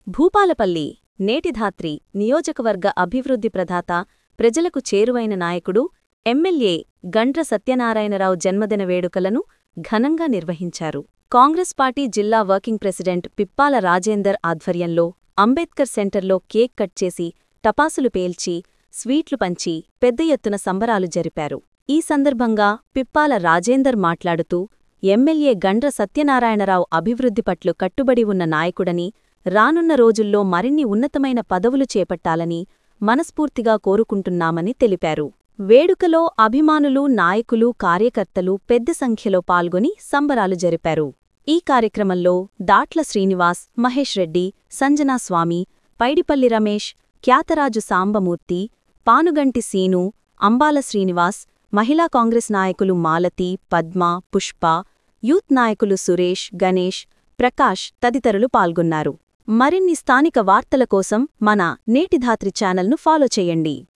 భూపాలపల్లి నేటిధాత్రి నియోజకవర్గ అభివృద్ధి ప్రదాత ప్రజలకు చేరువైన నాయకుడు ఎమ్మెల్యే గండ్ర సత్యనారాయణరావు జన్మదిన వేడుకలను ఘనంగా నిర్వహించారు కాంగ్రెస్ పార్టీ జిల్లా వర్కింగ్ ప్రెసిడెంట్ పిప్పాల రాజేందర్ ఆధ్వర్యంలో అంబేద్కర్ సెంటర్లో కేక్ కట్ చేసి టపాసులు పేల్చి స్వీట్లు పంచి పెద్ద ఎత్తున సంబరాలు జరిపారు ఈ సందర్భంగా పిప్పాల రాజేందర్ మాట్లాడుతూ ఎమ్మెల్యే గండ్ర సత్యనారాయణరావు అభివృద్ధి పట్ల కట్టుబడి ఉన్న నాయకుడని రానున్న రోజుల్లో మరిన్ని ఉన్నతమైన పదవులు చేపట్టాలని మనస్ఫూర్తిగా కోరుకుంటున్నామని తెలిపారు వేడుకలో అభిమానులు నాయకులు కార్యకర్తలు పెద్ద సంఖ్యలో పాల్గొని సంబరాలు జరిపారు ఈ కార్యక్రమంలో దాట్ల శ్రీనివాస్ మహేష్ రెడ్డి సంజనా స్వామి పైడిపల్లి రమేష్ ఖ్యాతరాజు సాంబమూర్తి పానుగంటి సీను అంబాల శ్రీనివాస్ మహిళా కాంగ్రెస్ నాయకులు మాలతి పద్మ పుష్ప యూత్ నాయకులు సురేష్ గణేష్ ప్రకాష్ తదితరులు పాల్గొన్నారు మరిన్ని స్థానిక వార్తల కోసం మన నేటిధాత్రి ఛానల్ను ఫాలో చేయండి